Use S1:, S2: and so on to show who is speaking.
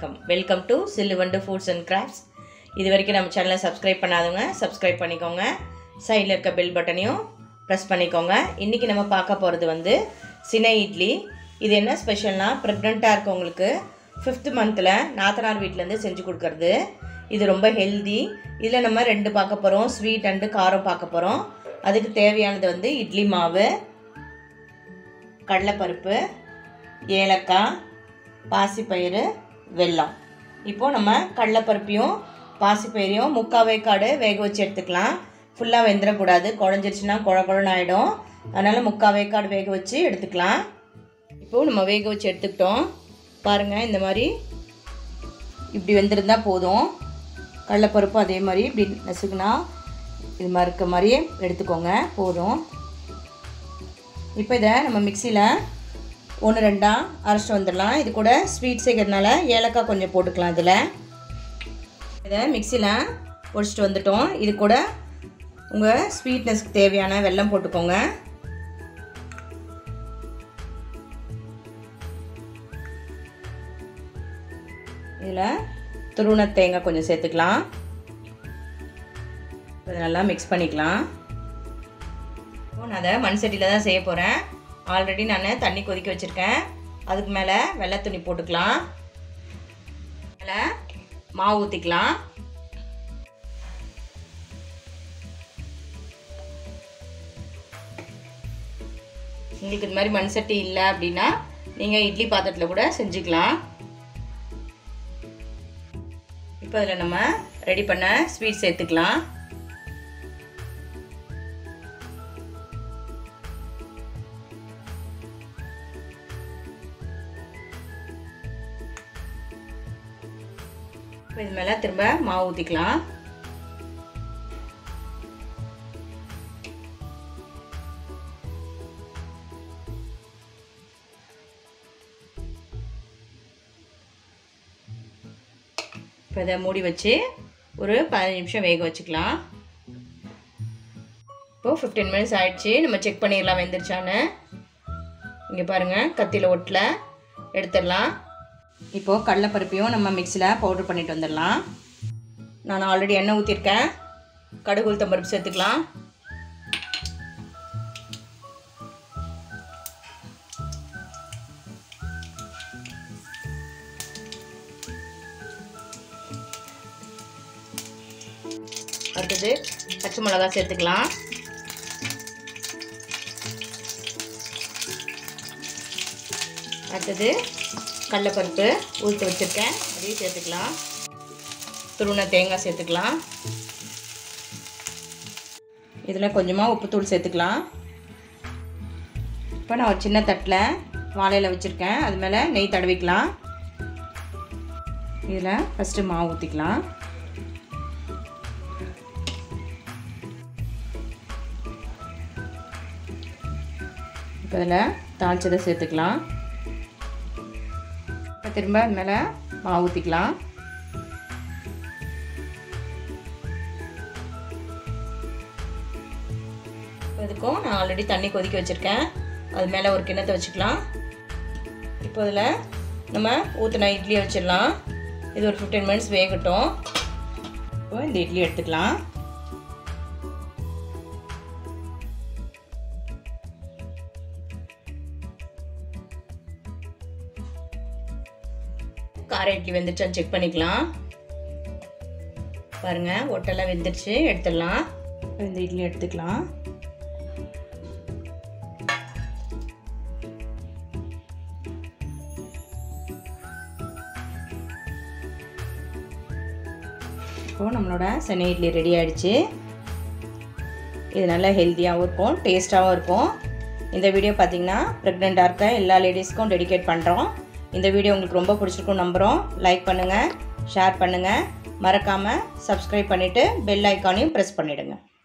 S1: வணக்கம் welcome to Chilluvandu foods and crafts இது வரைக்கும் நம்ம சேனலை சப்ஸ்கிரைப் பண்ணாதவங்க சப்ஸ்கிரைப் பண்ணிக்கோங்க சைடில் இருக்க பெல் பட்டனையும் ப்ரெஸ் பண்ணிக்கோங்க இன்றைக்கி நம்ம பார்க்க போகிறது வந்து சினை இட்லி இது என்ன ஸ்பெஷல்னா ப்ரெக்னெண்ட்டாக இருக்கவங்களுக்கு ஃபிஃப்த் மந்தில் நாத்தனார் வீட்டிலேருந்து செஞ்சு கொடுக்கறது இது ரொம்ப ஹெல்தி இதில் நம்ம ரெண்டு பார்க்க போகிறோம் ஸ்வீட் அண்டு காரம் பார்க்க போகிறோம் அதுக்கு தேவையானது வந்து இட்லி மாவு கடலைப்பருப்பு ஏலக்காய் பாசிப்பயிறு வெல்லம் இப்போது நம்ம கடலைப்பருப்பையும் பாசிப்பயிரையும் முக்கால் வேக்காடு வேக வச்சு எடுத்துக்கலாம் ஃபுல்லாக வெந்துடக்கூடாது குழஞ்சிருச்சுன்னா குழ குழன்னு ஆகிடும் அதனால் முக்கால் வேக்காடு வேக வச்சு எடுத்துக்கலாம் இப்போது நம்ம வேக வச்சு எடுத்துக்கிட்டோம் பாருங்கள் இந்த மாதிரி இப்படி வெந்திருந்தால் போதும் கடலைப்பருப்பும் அதே மாதிரி இப்படி நசுக்குனா இது மாதிரி இருக்க மாதிரி எடுத்துக்கோங்க போதும் இப்போ இதை நம்ம மிக்சியில் ஒன்று ரெண்டாக அரைச்சிட்டு வந்துடலாம் இது கூட ஸ்வீட் சேர்க்கறதுனால ஏலக்காய் கொஞ்சம் போட்டுக்கலாம் இதில் இதை மிக்சியில் பொடிச்சிட்டு வந்துட்டோம் இது கூட உங்கள் ஸ்வீட்னஸ்க்கு தேவையான வெல்லம் போட்டுக்கோங்க இதில் துருவன தேங்காய் கொஞ்சம் சேர்த்துக்கலாம் இதை நல்லா மிக்ஸ் பண்ணிக்கலாம் இப்போ நான் அதை மண் சட்டியில் தான் செய்ய போகிறேன் ஆல்ரெடி நான் தண்ணி கொதிக்க வச்சுருக்கேன் அதுக்கு மேலே வெள்ளை துணி போட்டுக்கலாம் மேலே மாவு ஊற்றிக்கலாம் உங்களுக்கு இது மாதிரி மண் சட்டி இல்லை அப்படின்னா நீங்கள் இட்லி பாத்திரத்தில் கூட செஞ்சுக்கலாம் இப்போ அதில் நம்ம ரெடி பண்ண ஸ்வீட் சேர்த்துக்கலாம் இப்போ இது மேலே திரும்ப மாவு ஊற்றிக்கலாம் இப்போ இதை மூடி வச்சு ஒரு பதினஞ்சு நிமிஷம் வேக வச்சுக்கலாம் இப்போது ஃபிஃப்டீன் மினிட்ஸ் ஆயிடுச்சு நம்ம செக் பண்ணிடலாம் வெந்துருச்சான்னு இங்கே பாருங்கள் கத்தியில் ஒட்டில் எடுத்துடலாம் இப்போது கடலைப்பருப்பையும் நம்ம மிக்சியில் பவுட்ரு பண்ணிட்டு வந்துடலாம் நான் ஆல்ரெடி எண்ணெய் ஊற்றிருக்கேன் கடுகு உளுத்தம் பருப்பு சேர்த்துக்கலாம் அடுத்தது பச்சை மிளகா சேர்த்துக்கலாம் அடுத்தது கடலைப்பருப்பு ஊற்றி வச்சுருக்கேன் அதையும் சேர்த்துக்கலாம் துருவன தேங்காய் சேர்த்துக்கலாம் இதில் கொஞ்சமாக உப்புத்தூள் சேர்த்துக்கலாம் இப்போ நான் ஒரு சின்ன தட்டில் வாழையில் வச்சுருக்கேன் அது மேலே நெய் தடவிக்கலாம் இதில் ஃபஸ்ட்டு மாவு ஊற்றிக்கலாம் இப்போ இதில் தாளிச்சதை சேர்த்துக்கலாம் இப்போ திரும்ப அது மேலே மாவு ஊற்றிக்கலாம் இதுக்கும் நான் ஆல்ரெடி தண்ணி கொதிக்க வச்சுருக்கேன் அது மேலே ஒரு கிண்ணத்தை வச்சுக்கலாம் இப்போ இதில் நம்ம ஊற்றின இட்லியை வச்சிடலாம் இது ஒரு ஃபிஃப்டீன் மினிட்ஸ் வேகட்டும் இப்போ இந்த இட்லி எடுத்துக்கலாம் கார இட்லி வெந்துருச்சான்னு செக் பண்ணிக்கலாம் பாருங்க ஒட்டெல்லாம் வெந்துருச்சு எடுத்துடலாம் இந்த இட்லி எடுத்துக்கலாம் இப்போது நம்மளோட சென்னை இட்லி ரெடி ஆகிடுச்சு இது நல்லா ஹெல்த்தியாகவும் இருக்கும் டேஸ்ட்டாகவும் இருக்கும் இந்த வீடியோ பார்த்திங்கன்னா ப்ரெக்னெண்ட்டாக இருக்க எல்லா லேடிஸ்க்கும் டெடிகேட் பண்ணுறோம் இந்த வீடியோ உங்களுக்கு ரொம்ப பிடிச்சிருக்கும் நம்புகிறோம் லைக் பண்ணுங்கள் ஷேர் பண்ணுங்கள் மறக்காமல் சப்ஸ்கிரைப் பண்ணிவிட்டு பெல் ஐக்கானையும் ப்ரெஸ் பண்ணிவிடுங்க